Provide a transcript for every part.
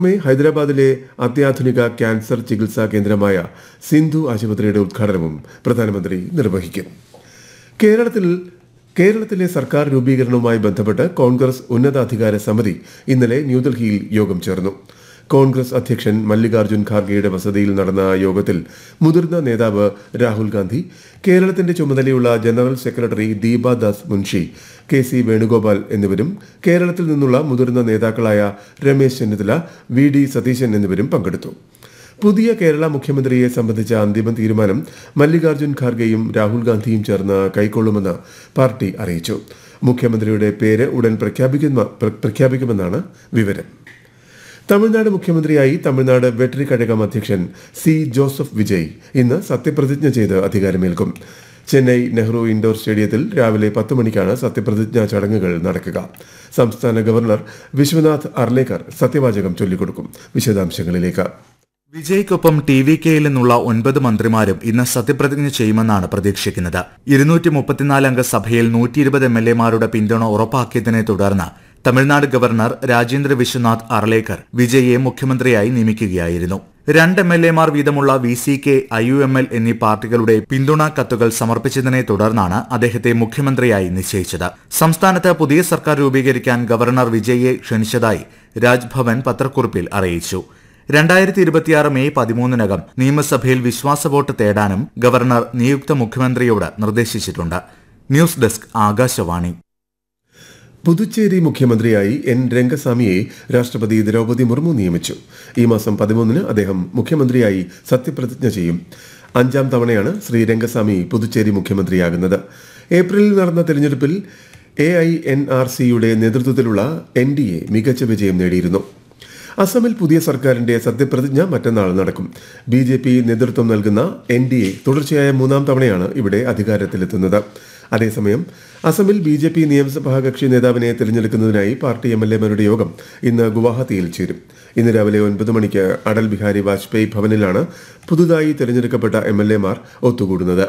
പുറമെ ഹൈദരാബാദിലെ അത്യാധുനിക ക്യാൻസർ ചികിത്സാ കേന്ദ്രമായ സിന്ധു ആശുപത്രിയുടെ ഉദ്ഘാടനവും പ്രധാനമന്ത്രി നിർവഹിക്കും കേരളത്തിൽ കേരളത്തിലെ സർക്കാർ രൂപീകരണവുമായി ബന്ധപ്പെട്ട് കോൺഗ്രസ് ഉന്നതാധികാര സമിതി ഇന്നലെ ന്യൂഡൽഹിയിൽ യോഗം ചേർന്നു കോൺഗ്രസ് അധ്യക്ഷൻ മല്ലികാർജ്ജുൻ ഖാർഗെയുടെ വസതിയിൽ നടന്ന യോഗത്തിൽ മുതിർന്ന നേതാവ് രാഹുൽ ഗാന്ധി കേരളത്തിന്റെ ചുമതലയുള്ള general secretary Deepadas Munshi K C Venugopal എന്നിവരും കേരളത്തിൽ നിന്നുള്ള മുതിർന്ന നേതാക്കളായ രമേശ് ചെന്നിത്തല വി ഡി സതീശൻ എന്നിവരും പങ്കെടുത്തു പുതിയ കേരള മുഖ്യമന്ത്രിയെ സംബന്ധിച്ച അന്തിമ തീരുമാനം മല്ലികാർജ്ജുൻ ഖാർഗെയും രാഹുൽ ഗാന്ധിയും ചേർന്ന് കൈക്കൊള്ളുമെന്ന് പാർട്ടി അറിയിച്ചു മുഖ്യമന്ത്രിയുടെ പേര് ഉടൻ പ്രഖ്യാപിക്കുന്ന പ്ര- പ്രഖ്യാപിക്കുമെന്നാണ് വിവരം തമിഴ്നാട് മുഖ്യമന്ത്രിയായി തമിഴ്നാട് വെട്ടറി കഴകം അധ്യക്ഷൻ സി ജോസഫ് വിജയ് ഇന്ന് സത്യപ്രതിജ്ഞ ചെയ്ത് അധികാരമേൽക്കും ചെന്നൈ നെഹ്റു ഇൻഡോർ സ്റ്റേഡിയത്തിൽ രാവിലെ പത്ത് മണിക്കാണ് സത്യപ്രതിജ്ഞാ ചടങ്ങുകൾ നടക്കുക സംസ്ഥാന ഗവർണർ വിശ്വനാഥ് അർലേക്കർ സത്യവാചകം ചൊല്ലിക്കൊടുക്കും വിശദാംശങ്ങളിലേക്ക് വിജയ്ക്കൊപ്പം ടി വി കെയിൽ നിന്നുള്ള ഒൻപത് മന്ത്രിമാരും ഇന്ന് സത്യപ്രതിജ്ഞ ചെയ്യുമെന്നാണ് പ്രതീക്ഷിക്കുന്നത് ഇരുന്നൂറ്റി മുപ്പത്തിനാല് അംഗ സഭയിൽ നൂറ്റി ഇരുപത് എം എൽ എമാരുടെ പിന്തുണ ഉറപ്പാക്കിയതിനെ തുടർന്ന് തമിഴ്നാട് ഗവർണർ രാജേന്ദ്ര വിശ്വനാഥ് അർലേക്കർ വിജയെ മുഖ്യമന്ത്രിയായി നിയമിക്കുകയായിരുന്നു രണ്ട് എം എൽ എമാർ വീതമുള്ള V C K I U M L എന്നീ പാർട്ടികളുടെ പിന്തുണാ കത്തുകൾ സമർപ്പിച്ചതിനെ തുടർന്നാണ് അദ്ദേഹത്തെ മുഖ്യമന്ത്രിയായി നിശ്ചയിച്ചത് സംസ്ഥാനത്ത് പുതിയ സർക്കാർ രൂപീകരിക്കാൻ ഗവർണർ വിജയെ ക്ഷണിച്ചതായി രാജ്ഭവൻ പത്രക്കുറിപ്പിൽ അറിയിച്ചു രണ്ടായിരത്തി ഇരുപത്തിയാറ് മെയ് പതിമൂന്നിനകം നിയമസഭയിൽ വിശ്വാസ വോട്ട് തേടാനും ഗവർണർ നിയുക്ത മുഖ്യമന്ത്രിയോട് നിർദ്ദേശിച്ചിട്ടുണ്ട് ന്യൂസ് ഡെസ്ക് ആകാശവാണി പുതുച്ചേരി മുഖ്യമന്ത്രിയായി എൻ രംഗസ്വാമിയെ രാഷ്ട്രപതി ദ്രൗപദി മുർമു നിയമിച്ചു ഈ മാസം പതിമൂന്നിന് അദ്ദേഹം മുഖ്യമന്ത്രിയായി സത്യപ്രതിജ്ഞ ചെയ്യും അഞ്ചാം തവണയാണ് ശ്രീ രംഗസ്വാമി പുതുച്ചേരി മുഖ്യമന്ത്രിയാകുന്നത് ഏപ്രിലിൽ നടന്ന തെരഞ്ഞെടുപ്പിൽ എ ഐ എൻ ആർ സിയുടെ നേതൃത്വത്തിലുള്ള എൻ ഡി എ മികച്ച വിജയം നേടിയിരുന്നു അസമിൽ പുതിയ സർക്കാരിന്റെ സത്യപ്രതിജ്ഞ മറ്റന്നാൾ നടക്കും ബി ജെ പി നേതൃത്വം നൽകുന്ന എൻ ഡി എ തുടർച്ചയായ മൂന്നാം തവണയാണ് ഇവിടെ അധികാരത്തിലെത്തുന്നത് അതേസമയം അസമിൽ ബി ജെ പി നിയമസഭാ കക്ഷി നേതാവിനെ തിരഞ്ഞെടുക്കുന്നതിനായി പാർട്ടി എം എൽ എമാരുടെ യോഗം ഇന്ന് ഗുവാഹത്തിയിൽ ചേരും ഇന്ന് രാവിലെ ഒൻപത് മണിക്ക് അടൽ ബിഹാരി വാജ്പേയി ഭവനിലാണ് പുതുതായി തിരഞ്ഞെടുക്കപ്പെട്ട എം എൽ എമാർ ഒത്തുകൂടുന്നത്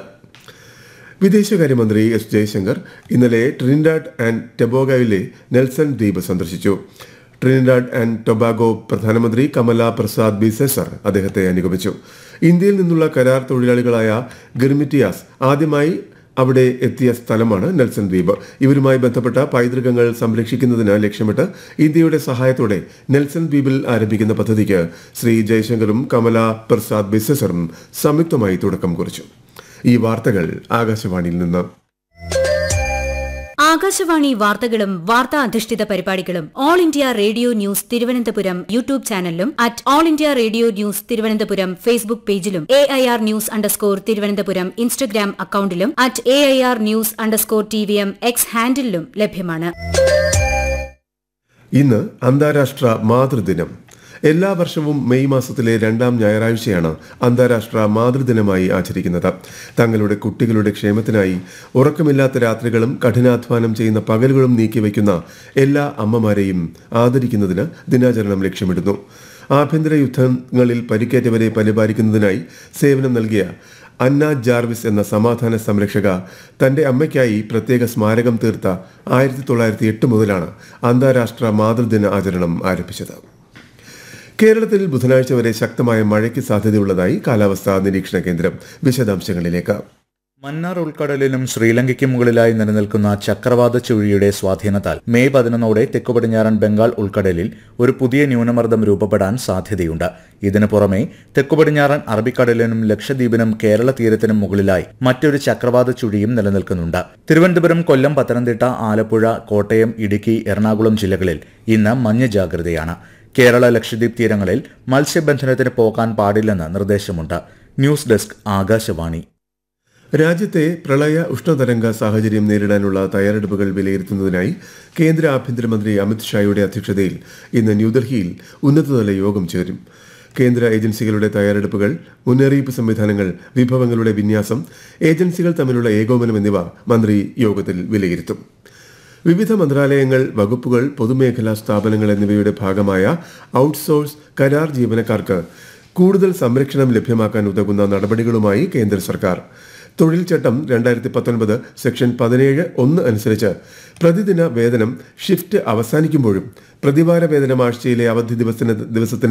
വിദേശകാര്യമന്ത്രി എസ് ജയശങ്കർ ഇന്നലെ ട്രിനിഡാഡ് ആൻഡ് ടെബോഗയിലെ നെൽസൺ ദ്വീപ് സന്ദർശിച്ചു ട്രിനിഡാഡ് ആൻഡ് ടൊബാഗോ പ്രധാനമന്ത്രി കമല പ്രസാദ് ബിസെസർ അദ്ദേഹത്തെ അനുഗമിച്ചു ഇന്ത്യയിൽ നിന്നുള്ള കരാർ തൊഴിലാളികളായ ഗിർമിറ്റിയാസ് ആദ്യമായി അവിടെ എത്തിയ സ്ഥലമാണ് നെൽസൺ ദ്വീപ് ഇവരുമായി ബന്ധപ്പെട്ട പൈതൃകങ്ങൾ സംരക്ഷിക്കുന്നതിന് ലക്ഷ്യമിട്ട് ഇന്ത്യയുടെ സഹായത്തോടെ നെൽസൺ ദ്വീപിൽ ആരംഭിക്കുന്ന പദ്ധതിക്ക് ശ്രീ ജയശങ്കറും കമല പ്രസാദ് ബിസെസറും സംയുക്തമായി തുടക്കം കുറിച്ചു ഈ വാർത്തകൾ ആകാശവാണിയിൽ നിന്ന് ആകാശവാണി വാർത്തകളും വാർത്താ അധിഷ്ഠിത പരിപാടികളും all India radio news Thiruvananthapuram YouTube ചാനലിലും at all India radio news Thiruvananthapuram Facebook പേജിലും A I R news underscore Thiruvananthapuram Instagram അക്കൌണ്ടിലും at A I R news underscore T V M X ഹാൻഡിലും ലഭ്യമാണ് ഇന്ന് അന്താരാഷ്ട്ര മാതൃദിനം എല്ലാ വർഷവും മെയ് മാസത്തിലെ രണ്ടാം ഞായറാഴ്ചയാണ് അന്താരാഷ്ട്ര മാതൃദിനമായി ആചരിക്കുന്നത് തങ്ങളുടെ കുട്ടികളുടെ ക്ഷേമത്തിനായി ഉറക്കമില്ലാത്ത രാത്രികളും കഠിനാധ്വാനം ചെയ്യുന്ന പകലുകളും നീക്കിവെക്കുന്ന എല്ലാ അമ്മമാരെയും ആദരിക്കുന്നതിന് ദിനാചരണം ലക്ഷ്യമിടുന്നു ആഭ്യന്തര യുദ്ധങ്ങളിൽ പരിക്കേറ്റവരെ പരിപാലിക്കുന്നതിനായി സേവനം നൽകിയ അന്ന ജാർവിസ് എന്ന സമാധാന സംരക്ഷക തന്റെ അമ്മയ്ക്കായി പ്രത്യേക സ്മാരകം തീർത്ത ആയിരത്തി തൊള്ളായിരത്തി എട്ട് മുതലാണ് അന്താരാഷ്ട്ര മാതൃദിന ആചരണം ആരംഭിച്ചത് കേരളത്തിൽ ബുധനാഴ്ച വരെ ശക്തമായ മഴയ്ക്ക് സാധ്യതയുള്ളതായി കാലാവസ്ഥാ നിരീക്ഷണ കേന്ദ്രം വിശദാംശങ്ങളിലേക്ക് മന്നാർ ഉൾക്കടലിലും ശ്രീലങ്കയ്ക്കും മുകളിലായി നിലനിൽക്കുന്ന ചക്രവാത ചുഴിയുടെ സ്വാധീനത്താൽ മെയ് പതിനൊന്നോടെ തെക്കുപടിഞ്ഞാറൻ ബംഗാൾ ഉൾക്കടലിൽ ഒരു പുതിയ ന്യൂനമർദ്ദം രൂപപ്പെടാൻ സാധ്യതയുണ്ട് ഇതിനു പുറമെ തെക്കുപടിഞ്ഞാറൻ അറബിക്കടലിനും ലക്ഷദ്വീപിനും കേരള തീരത്തിനും മുകളിലായി മറ്റൊരു ചക്രവാത ചുഴിയും നിലനിൽക്കുന്നുണ്ട് തിരുവനന്തപുരം കൊല്ലം പത്തനംതിട്ട ആലപ്പുഴ കോട്ടയം ഇടുക്കി എറണാകുളം ജില്ലകളിൽ ഇന്ന് മഞ്ഞ ജാഗ്രതയാണ് കേരള ലക്ഷദ്വീപ് തീരങ്ങളിൽ മത്സ്യബന്ധനത്തിന് പോകാൻ പാടില്ലെന്ന് നിർദ്ദേശമുണ്ട് ന്യൂസ് ഡെസ്ക് ആകാശവാണി രാജ്യത്തെ പ്രളയ ഉഷ്ണതരംഗ സാഹചര്യം നേരിടാനുള്ള തയ്യാറെടുപ്പുകൾ വിലയിരുത്തുന്നതിനായി കേന്ദ്ര ആഭ്യന്തരമന്ത്രി അമിത്ഷായുടെ അധ്യക്ഷതയിൽ ഇന്ന് ന്യൂഡൽഹിയിൽ ഉന്നതതല യോഗം ചേരും കേന്ദ്ര ഏജൻസികളുടെ തയ്യാറെടുപ്പുകൾ മുന്നറിയിപ്പ് സംവിധാനങ്ങൾ വിഭവങ്ങളുടെ വിന്യാസം ഏജൻസികൾ തമ്മിലുള്ള ഏകോപനം എന്നിവ മന്ത്രി യോഗത്തിൽ വിലയിരുത്തും വിവിധ മന്ത്രാലയങ്ങൾ വകുപ്പുകൾ പൊതുമേഖലാ സ്ഥാപനങ്ങൾ എന്നിവയുടെ ഭാഗമായ ഔട്ട്സോഴ്സ് കരാർ ജീവനക്കാർക്ക് കൂടുതൽ സംരക്ഷണം ലഭ്യമാക്കാൻ ഉതകുന്ന നടപടികളുമായി കേന്ദ്ര സർക്കാർ തൊഴിൽ ചട്ടം രണ്ടായിരത്തി പത്തൊൻപത് സെക്ഷൻ പതിനേഴ് ഒന്ന് അനുസരിച്ച് പ്രതിദിന വേതനം ഷിഫ്റ്റ് അവസാനിക്കുമ്പോഴും പ്രതിവാര വേതനം ആഴ്ചയിലെ അവധി ദിവസത്തിന് ദിവസത്തിന്